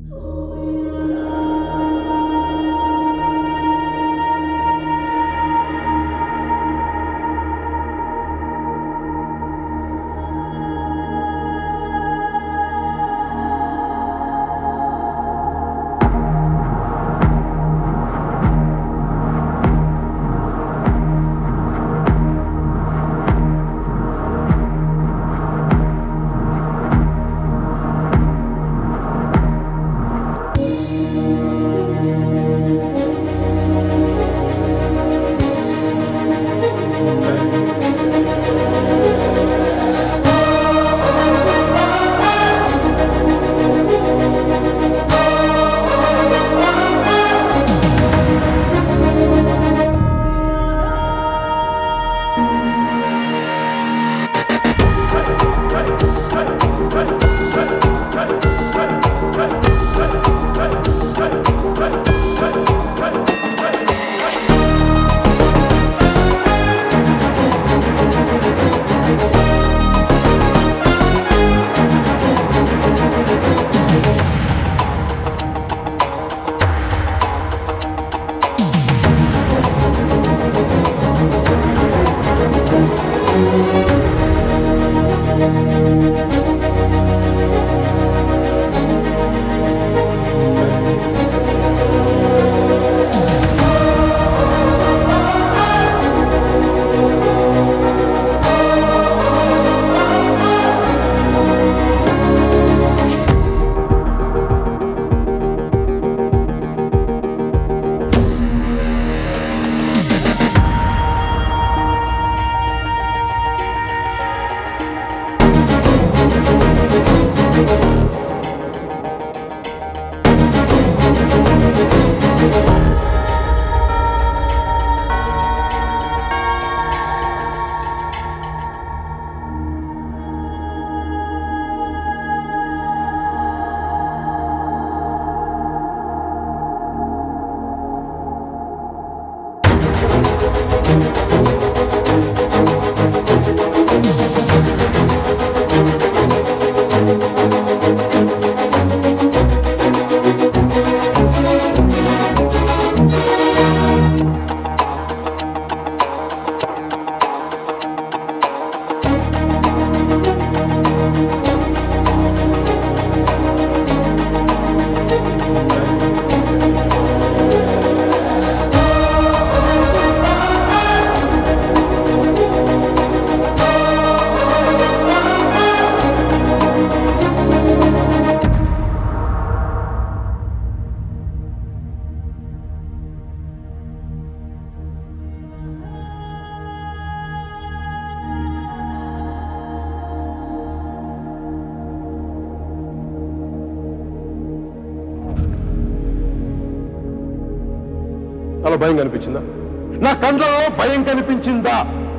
అలా భయం కనిపించిందా నా కండ్లలో భయం కనిపించిందా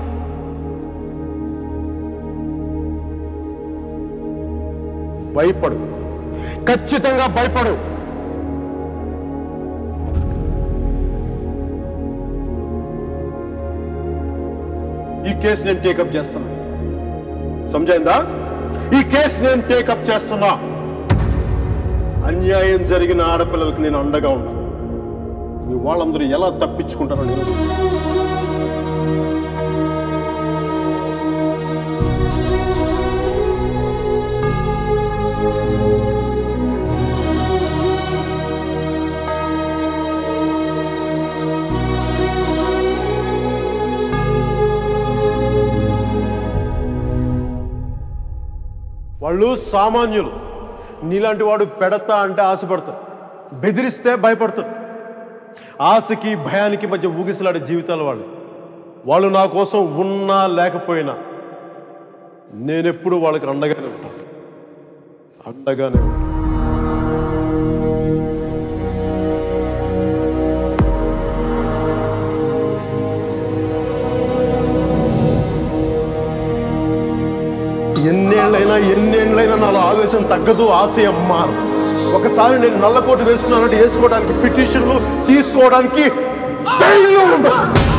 భయపడు ఖచ్చితంగా భయపడు ఈ కేసు నేను టేకప్ చేస్తున్నా సమజైందా ఈ కేసు నేను టేకప్ చేస్తున్నా అన్యాయం జరిగిన ఆడపిల్లలకు నేను అండగా ఉన్నా మీ వాళ్ళందరూ ఎలా తప్పించుకుంటారో నేను చూస్తాను. వాళ్ళు సామాన్యులు నీలాంటి వాడు పెడతా అంటే ఆశపడతారు బెదిరిస్తే భయపడతారు ఆశకి భయానికి మధ్య ఊగిసలాడే జీవితాలు వాళ్ళు వాళ్ళు నా కోసం ఉన్నా లేకపోయినా నేనెప్పుడు వాళ్ళకి అండగానే ఉంటాను అండగానే ఉంటాను ఎన్నేళ్ళైనా ఎన్నేళ్ళైనా నాలో ఆవేశం తగ్గదు ఆశయం మారు ఒకసారి నేను నల్లకోటు వేసుకున్నానంటే వేసుకోవడానికి పిటిషన్లు తీసుకోవడానికి ధైర్యం ఉండదు